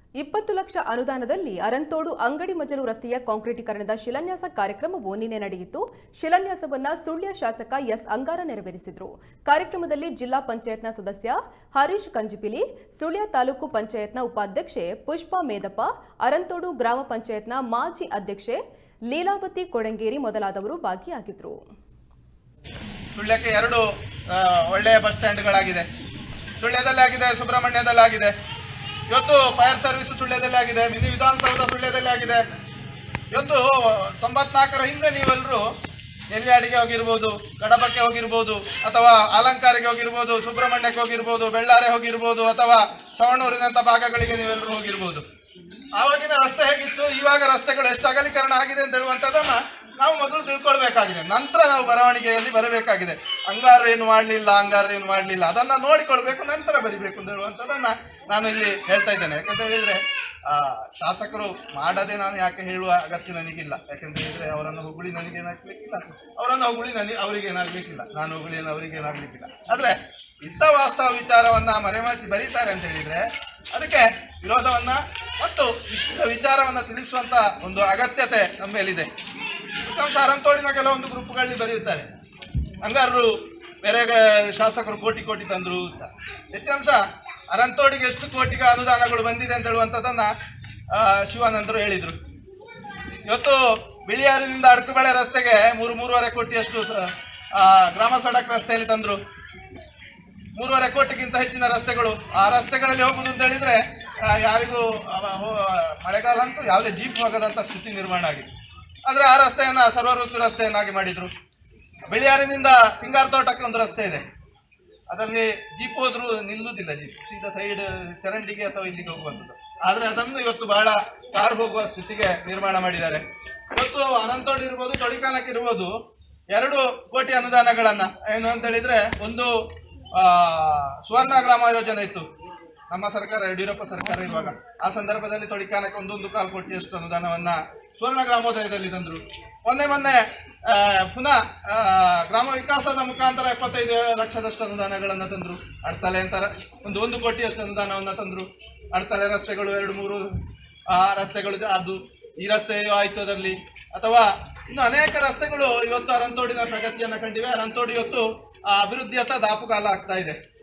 ಇಪ್ಪತ್ತು ಲಕ್ಷ ಅನುದಾನದಲ್ಲಿ ಅರಂತೋಡು ಅಂಗಡಿ ಮಜಲು ರಸ್ತೆಯ ಕಾಂಕ್ರೀಟೀಕರಣದ ಶಿಲಾನ್ಯಾಸ ಕಾರ್ಯಕ್ರಮವು ನಿನ್ನೆ ನಡೆಯಿತು ಶಿಲಾನ್ಯಾಸವನ್ನ ಸುಳ್ಯ ಶಾಸಕ ಎಸ್ ಅಂಗಾರ ನೆರವೇರಿಸಿದರು ಕಾರ್ಯಕ್ರಮದಲ್ಲಿ ಜಿಲ್ಲಾ ಪಂಚಾಯತ್ನ ಸದಸ್ಯ ಹರೀಶ್ ಕಂಜಿಪಿಲಿ ಸುಳ್ಯ ತಾಲೂಕು ಪಂಚಾಯತ್ನ ಉಪಾಧ್ಯಕ್ಷೆ ಪುಷ್ಪಾ ಮೇದಪ್ಪ ಅರಂತೋಡು ಗ್ರಾಮ ಪಂಚಾಯತ್ನ ಮಾಜಿ ಅಧ್ಯಕ್ಷೆ ಲೀಲಾವತಿ ಕೊಡಂಗೇರಿ ಮೊದಲಾದವರು ಭಾಗಿಯಾಗಿದ್ದರು ಸುಳ್ಯಕ್ಕೆ ಎರಡು ಆ, ಒಳ್ಳೆಯ ಬಸ್ ಸ್ಟ್ಯಾಂಡ್ಗಳಾಗಿದೆ ಸುಳ್ಯದಲ್ಲಿ ಆಗಿದೆ ಸುಬ್ರಹ್ಮಣ್ಯದಲ್ಲಿ ಆಗಿದೆ ಇವತ್ತು ಫೈರ್ ಸರ್ವಿಸ್ ಸುಳ್ಯದಲ್ಲಿ ಆಗಿದೆ ಮಿನಿ ವಿಧಾನಸೌಧ ಸುಳ್ಯದಲ್ಲಿ ಆಗಿದೆ ಇವತ್ತು ತೊಂಬತ್ನಾಲ್ಕರ ಹಿಂದೆ ನೀವೆಲ್ಲರೂ ನೆಲ್ಯಾಡಿಗೆ ಹೋಗಿರ್ಬೋದು ಕಡಬಕ್ಕೆ ಹೋಗಿರ್ಬೋದು ಅಥವಾ ಅಲಂಕಾರಿಗೆ ಹೋಗಿರ್ಬೋದು ಸುಬ್ರಹ್ಮಣ್ಯಕ್ಕೆ ಹೋಗಿರ್ಬೋದು ಬೆಳ್ಳಾರೆ ಹೋಗಿರ್ಬೋದು ಅಥವಾ ಸವಣೂರಿನಂಥ ಭಾಗಗಳಿಗೆ ನೀವೆಲ್ಲರೂ ಹೋಗಿರ್ಬೋದು ಆವಾಗಿನ ರಸ್ತೆ ಹೇಗಿತ್ತು ಇವಾಗ ರಸ್ತೆಗಳು ಎಷ್ಟು ಅಗಲೀಕರಣ ಆಗಿದೆ ಅಂತ ಹೇಳುವಂಥದ್ದನ್ನ ನಾವು ಮೊದಲು ತಿಳ್ಕೊಳ್ಬೇಕಾಗಿದೆ ನಂತರ ನಾವು ಬರವಣಿಗೆಯಲ್ಲಿ ಬರಬೇಕಾಗಿದೆ ಅಂಗಾರ ಏನು ಮಾಡಲಿಲ್ಲ ಅಂಗಾರ ಏನು ಮಾಡಲಿಲ್ಲ ಅದನ್ನ ನೋಡಿಕೊಳ್ಬೇಕು ನಂತರ ಬರಿಬೇಕು ಅಂತ ಹೇಳುವಂಥದ್ದನ್ನ ನಾನು ಇಲ್ಲಿ ಹೇಳ್ತಾ ಇದ್ದೇನೆ ಯಾಕಂತ ಹೇಳಿದ್ರೆ ಆ, ಶಾಸಕರು ಮಾಡದೆ ನಾನು ಯಾಕೆ ಹೇಳುವ ಅಗತ್ಯ ನನಗಿಲ್ಲ ಯಾಕಂತ ಹೇಳಿದ್ರೆ ಅವರನ್ನು ಹೊಗಳಿ ನನಗೇನಾಗ್ಲಿಕ್ಕಿಲ್ಲ ಅವರನ್ನು ಹೊಗಳಿ ನನಗೆ ಅವರಿಗೇನಾಗ್ಲಿಕ್ಕಿಲ್ಲ ನಾನು ಹೊಗಳಿ ಅವರಿಗೇನಾಗ್ಲಿಕ್ಕಿಲ್ಲ ಆದ್ರೆ ಇದ್ದ ವಾಸ್ತವ ವಿಚಾರವನ್ನ ಮರೆಮಾಚಿ ಬರೀತಾರೆ ಅಂತ ಹೇಳಿದ್ರೆ ಅದಕ್ಕೆ ವಿರೋಧವನ್ನ ಮತ್ತು ಇದ್ದ ವಿಚಾರವನ್ನ ತಿಳಿಸುವಂತ ಒಂದು ಅಗತ್ಯತೆ ನಮ್ಮ ಮೇಲಿದೆ ಫಲಿತಾಂಶ ಅರಂತೋಡಿನ ಕೆಲವೊಂದು ಗ್ರೂಪ್ಗಳಲ್ಲಿ ಬರೆಯುತ್ತಾರೆ ಹಂಗಾರು ಬೇರೆ ಗ- ಶಾಸಕರು ಕೋಟಿ ಕೋಟಿ ತಂದ್ರು ಅಂತ ಹೆಚ್ಚಾಂಶ ಅರಂತೋಡಿಗೆ ಎಷ್ಟು ಕೋಟಿಗೆ ಅನುದಾನಗಳು ಬಂದಿದೆ ಅಂತ ಹೇಳುವಂಥದ್ದನ್ನ ಆ, ಶಿವಾನಂದರು ಹೇಳಿದ್ರು ಇವತ್ತು ಬಿಳಿಯಾರಿನಿಂದ ಅಡಕುಬೆಳೆ ರಸ್ತೆಗೆ ಮೂರು ಮೂರುವರೆ ಕೋಟಿಯಷ್ಟು ಸ- ಆ, ಗ್ರಾಮ ಸಡಕ್ ರಸ್ತೆಯಲ್ಲಿ ತಂದ್ರು ಮೂರುವರೆ ಕೋಟಿಗಿಂತ ಹೆಚ್ಚಿನ ರಸ್ತೆಗಳು ಆ ರಸ್ತೆಗಳಲ್ಲಿ ಹೋಗುದು ಅಂತ ಹೇಳಿದ್ರೆ ಆ, ಯಾರಿಗೂ ಅವ- ಹೋ- ಮಳೆಗಾಲ ಅಂತೂ ಯಾವುದೇ ಜೀಪ್ ಹೋಗದಂತ ಸ್ಥಿತಿ ನಿರ್ಮಾಣ ಆಗಿದೆ ಆದ್ರೆ ಆ ರಸ್ತೆಯನ್ನ ಸರ್ವಋತು ರಸ್ತೆಯನ್ನಾಗಿ ಮಾಡಿದ್ರು ಬೆಳಿಯಾರಿನಿಂದ ಪಿಂಗಾರ್ ತೋಟಕ್ಕೆ ಒಂದು ರಸ್ತೆ ಇದೆ ಅದರಲ್ಲಿ ಜೀಪ್ ಹೋದ್ರು ನಿಲ್ಲುವುದಿಲ್ಲ ಜೀಪ್ ಸೀದಾ ಸೈಡ್ ಚರಂಡಿಗೆ ಅಥವಾ ಇಲ್ಲಿಗೆ ಹೋಗುವಂಥದ್ದು ಆದ್ರೆ ಅದನ್ನು ಇವತ್ತು ಬಹಳ ಕಾರ್ ಹೋಗುವ ಸ್ಥಿತಿಗೆ ನಿರ್ಮಾಣ ಮಾಡಿದ್ದಾರೆ ಇವತ್ತು ಅನಂತೋಡ್ ಇರ್ಬೋದು ತೊಡಿಕಾನಕ್ ಇರ್ಬೋದು ಎರಡು ಕೋಟಿ ಅನುದಾನಗಳನ್ನ ಏನು ಅಂತ ಹೇಳಿದ್ರೆ ಒಂದು ಆ, ಸುವರ್ಣ ಗ್ರಾಮ ಯೋಜನೆ ಇತ್ತು ನಮ್ಮ ಸರ್ಕಾರ ಯಡಿಯೂರಪ್ಪ ಸರ್ಕಾರ ಇರುವಾಗ ಆ ಸಂದರ್ಭದಲ್ಲಿ ತೊಡಿಕಾನಕ್ಕೆ ಒಂದೊಂದು ಕಾಲು ಕೋಟಿಯಷ್ಟು ಅನುದಾನವನ್ನ ಸುವರ್ಣ ಗ್ರಾಮೋದಯದಲ್ಲಿ ತಂದ್ರು ಮೊನ್ನೆ ಮೊನ್ನೆ ಆ, ಪುನಃ ಆ, ಗ್ರಾಮ ವಿಕಾಸದ ಮುಖಾಂತರ ಎಪ್ಪತ್ತೈದು ಲಕ್ಷದಷ್ಟು ಅನುದಾನಗಳನ್ನು ತಂದ್ರು ಅಡ್ತಲೆ ಅಂತಾರ ಒಂದು ಒಂದು ಕೋಟಿಯಷ್ಟು ಅನುದಾನವನ್ನ ತಂದ್ರು ಅಡ್ತಲೆ ರಸ್ತೆಗಳು ಎರಡು ಮೂರು ಆ ರಸ್ತೆಗಳು ಅದು ಈ ರಸ್ತೆಯೂ ಆಯ್ತು ಅದರಲ್ಲಿ ಅಥವಾ ಇನ್ನು ಅನೇಕ ರಸ್ತೆಗಳು ಇವತ್ತು ಅರಂತೋಡಿನ ಪ್ರಗತಿಯನ್ನ ಕಂಡಿವೆ ಅರಂತೋಡಿ ಇವತ್ತು ಆ ಅಭಿವೃದ್ಧಿಯತ್ತ ದಾಪುಗಾಲ ಆಗ್ತಾ ಇದೆ